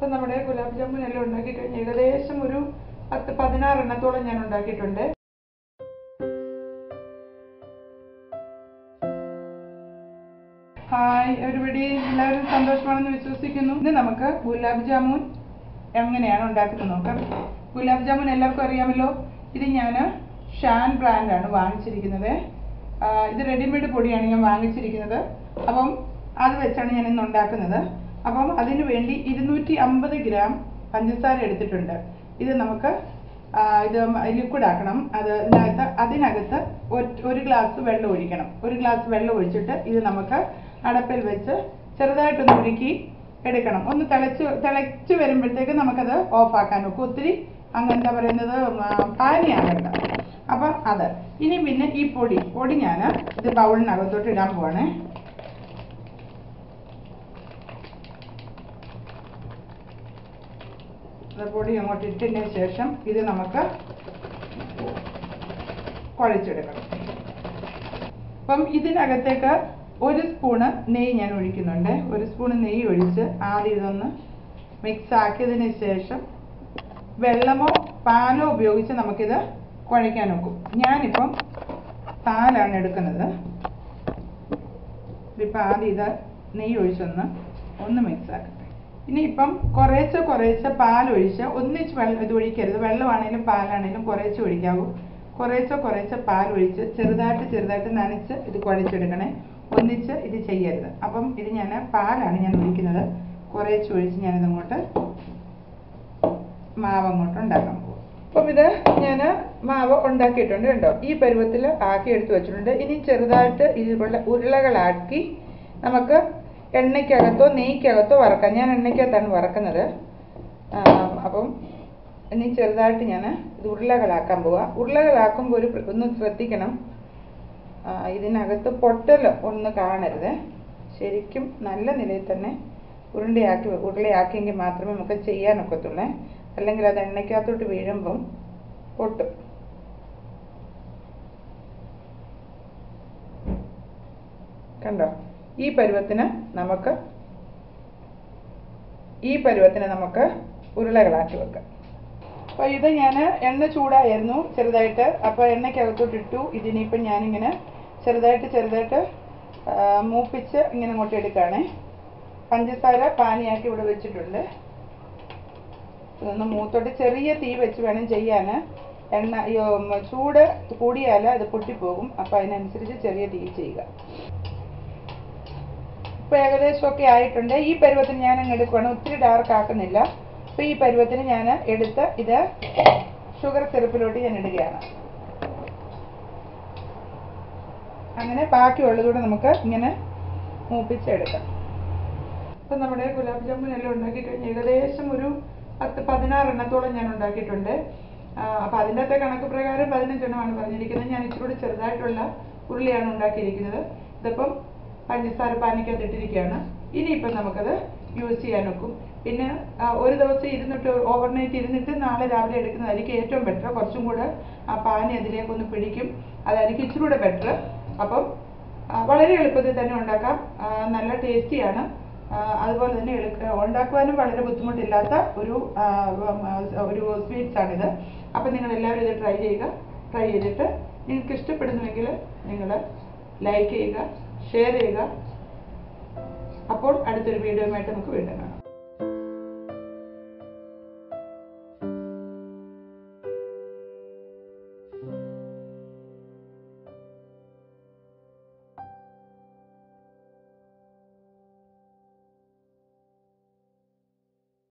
ഇപ്പം നമ്മുടെ ഗുലാബ് ജാമുൻ എല്ലാം ഉണ്ടാക്കി കഴിഞ്ഞ് ഏകദേശം ഒരു പത്ത് പതിനാറ് എണ്ണത്തോളം ഞാൻ ഉണ്ടാക്കിയിട്ടുണ്ട് ഹായ് എവരിബഡി എല്ലാവരും സന്തോഷമാണെന്ന് വിശ്വസിക്കുന്നു ഇന്ന് നമുക്ക് ഗുലാബ് ജാമുൻ എങ്ങനെയാണ് ഉണ്ടാക്കുന്നത് നോക്കാം ഗുലാബ് ജാമുൻ എല്ലാവർക്കും അറിയാമല്ലോ ഇത് ഞാൻ ഷാൻ ബ്രാൻഡാണ് വാങ്ങിച്ചിരിക്കുന്നത് ആ, ഇത് റെഡിമെയ്ഡ് പൊടിയാണ് ഞാൻ വാങ്ങിച്ചിരിക്കുന്നത് അപ്പം അത് വെച്ചാണ് ഞാൻ ഇന്ന് ഉണ്ടാക്കുന്നത് അപ്പം അതിന് വേണ്ടി ഇരുന്നൂറ്റി അമ്പത് ഗ്രാം പഞ്ചസാര എടുത്തിട്ടുണ്ട് ഇത് നമുക്ക് ആ, ഇത് ലിക്വിഡ് ആക്കണം അത് ഇതിനകത്ത് അതിനകത്ത് ഒറ്റ- ഒരു ഗ്ലാസ് വെള്ളം ഒഴിക്കണം ഒരു ഗ്ലാസ് വെള്ളം ഒഴിച്ചിട്ട് ഇത് നമുക്ക് അടപ്പിൽ വെച്ച് ചെറുതായിട്ടൊന്ന് ഉരുക്കി എടുക്കണം ഒന്ന് തിളച്ച് തിളച്ച് വരുമ്പോഴത്തേക്ക് നമുക്കത് ഓഫ് ആക്കാൻ നോക്കും ഒത്തിരി അങ്ങ് എന്താ പറയുന്നത് പാനിയാകണ്ട അപ്പം അത് ഇനി പിന്നെ ഈ പൊടി പൊടി ഞാൻ ഇത് ബൗളിനകത്തോട്ട് ഇടാൻ പോവാണേ ഇത് പൊടി അങ്ങോട്ട് ഇട്ടതിന് ശേഷം ഇത് നമുക്ക് കുഴച്ചെടുക്കണം അപ്പം ഇതിനകത്തേക്ക് ഒരു സ്പൂണ് നെയ്യ് ഞാൻ ഒഴിക്കുന്നുണ്ട് ഒരു സ്പൂണ് നെയ്യ് ഒഴിച്ച് ആദ്യം ഇതൊന്ന് മിക്സ് ആക്കിയതിന് ശേഷം വെള്ളമോ പാലോ ഉപയോഗിച്ച് നമുക്കിത് കുഴയ്ക്കാൻ നോക്കും ഞാനിപ്പം പാലാണ് എടുക്കുന്നത് ഇതിപ്പോൾ ആദ്യം ഇത് നെയ്യ് ഒഴിച്ചൊന്ന് ഒന്ന് മിക്സ് ആക്കട്ടെ ഇനിയിപ്പം കുറേശ്ശെ കുറേശ്ശെ പാലൊഴിച്ച് ഒന്നിച്ച് വെള്ളം ഇത് ഒഴിക്കരുത് വെള്ളമാണേലും പാലാണേലും കുറേശ്ശെ ഒഴിക്കാവൂ കുറേശ്ശെ കുറേശ്ശെ പാലൊഴിച്ച് ചെറുതായിട്ട് ചെറുതായിട്ട് നനച്ച് ഇത് കുഴച്ചെടുക്കണേ ഒന്നിച്ച് ഇത് ചെയ്യരുത് അപ്പം ഇത് ഞാൻ പാലാണ് ഞാൻ ഒഴിക്കുന്നത് കുറേശ്ശെ ഒഴിച്ച് ഞാനിതങ്ങോട്ട് മാവ് അങ്ങോട്ട് ഉണ്ടാക്കാൻ പോകും അപ്പം ഇത് ഞാൻ മാവ് ഉണ്ടാക്കിയിട്ടുണ്ട് കണ്ടോ ഈ പരുവത്തിൽ ആക്കി എടുത്ത് വെച്ചിട്ടുണ്ട് ഇനി ചെറുതായിട്ട് ഇതിലുള്ള ഉരുളകളാക്കി നമുക്ക് എണ്ണയ്ക്കകത്തോ നെയ്ക്കകത്തോ വറക്കാം ഞാൻ എണ്ണയ്ക്കകത്താണ് വറക്കുന്നത് ആ, അപ്പം ഇനി ചെറുതായിട്ട് ഞാൻ ഇത് ഉരുളകളാക്കാൻ പോവാം ഉരുളകളാക്കുമ്പോൾ ഒരു പ്ര- ഒന്ന് ശ്രദ്ധിക്കണം ആ, ഇതിനകത്ത് പൊട്ടൽ ഒന്ന് കാണരുത് ശരിക്കും നല്ല നിലയിൽ തന്നെ ഉരുണ്ടയാക്കി വെ- ഉരുളയാക്കിയെങ്കിൽ മാത്രമേ നമുക്ക് ചെയ്യാനൊക്കത്തുള്ളേ അല്ലെങ്കിൽ അത് എണ്ണയ്ക്കകത്തോട്ട് വീഴുമ്പം പൊട്ടും കണ്ടോ ഈ പരുവത്തിന് നമുക്ക് ഈ പരുവത്തിന് നമുക്ക് ഉരുളകളാക്കി വെക്കാം അപ്പോൾ ഇത് ഞാൻ എണ്ണ ചൂടായിരുന്നു ചെറുതായിട്ട് അപ്പോൾ എണ്ണയ്ക്കകത്തോട്ട് ഇട്ടു ഇതിനിപ്പം ഞാനിങ്ങനെ ചെറുതായിട്ട് ചെറുതായിട്ട് ആ, മൂപ്പിച്ച് ഇങ്ങനെ അങ്ങോട്ട് എടുക്കുകയാണേ പഞ്ചസാര പാനിയാക്കി ഇവിടെ വെച്ചിട്ടുണ്ട് ഇതൊന്ന് മൂത്തോട്ട് ചെറിയ തീ വെച്ച് വേണം ചെയ്യാൻ എണ്ണ അയ്യോ, ഉം, ചൂട് കൂടിയാൽ അത് പൊട്ടിപ്പോകും അപ്പോൾ അതിനനുസരിച്ച് ചെറിയ തീ ചെയ്യുക ഇപ്പോൾ ഏകദേശമൊക്കെ ആയിട്ടുണ്ട് ഈ പരുവത്തിന് ഞാൻ അങ്ങ് എടുക്കുവാണ് ഒത്തിരി ഡാർക്ക് ആക്കുന്നില്ല അപ്പോൾ ഈ പരുവത്തിന് ഞാൻ എടുത്ത് ഇത് ഷുഗർ സിറപ്പിലോട്ട് ഞാൻ ഇടുകയാണ് അങ്ങനെ ബാക്കിയുള്ളതുകൂടെ നമുക്ക് ഇങ്ങനെ മൂപ്പിച്ചെടുക്കാം ഇപ്പം നമ്മുടെ ഗുലാബ് ജാമുൻ എല്ലാം ഉണ്ടാക്കി കഴിഞ്ഞ് ഏകദേശം ഒരു പത്ത് പതിനാറ് എണ്ണത്തോളം ഞാൻ ഉണ്ടാക്കിയിട്ടുണ്ട് അപ്പോൾ അതിൻ്റെ അകത്തെ കണക്ക് പ്രകാരം പതിനഞ്ചെണ്ണമാണ് പറഞ്ഞിരിക്കുന്നത് ഞാൻ ഇച്ചിരി കൂടി ചെറുതായിട്ടുള്ള ഉരുളിയാണ് ഉണ്ടാക്കിയിരിക്കുന്നത് ഇതിപ്പം പഞ്ചസാര പാനിക്കകത്ത് ഇട്ടിരിക്കുകയാണ് ഇനിയിപ്പം നമുക്കത് യൂസ് ചെയ്യാൻ ഒക്കും പിന്നെ ആ, ഒരു ദിവസം ഇരുന്നിട്ട് ഓവർനൈറ്റ് ഇരുന്നിട്ട് നാളെ രാവിലെ എടുക്കുന്നതായിരിക്കും ഏറ്റവും ബെറ്റർ കുറച്ചും കൂടെ ആ പാനി അതിലേക്കൊന്ന് പിടിക്കും അതായിരിക്കും ഇച്ചിരി കൂടെ ബെറ്റർ അപ്പം ആ, വളരെ എളുപ്പത്തിൽ തന്നെ ഉണ്ടാക്കാം ആ, നല്ല ടേസ്റ്റിയാണ് ആ, അതുപോലെ തന്നെ എളുപ്പ ഉണ്ടാക്കുവാനും വളരെ ബുദ്ധിമുട്ടില്ലാത്ത ഒരു ആ, ഉം, ആ, ഒരു സ്വീറ്റ്സ് ആണിത് അപ്പം നിങ്ങൾ എല്ലാവരും ഇത് ട്രൈ ചെയ്യുക ട്രൈ ചെയ്തിട്ട് നിങ്ങൾക്ക് ഇഷ്ടപ്പെടുന്നുവെങ്കിൽ നിങ്ങൾ ലൈക്ക് ചെയ്യുക ഷെയർ ചെയ്യുക അപ്പോൾ അടുത്തൊരു വീഡിയോയുമായിട്ട് നമുക്ക് വീണ്ടും കാണാം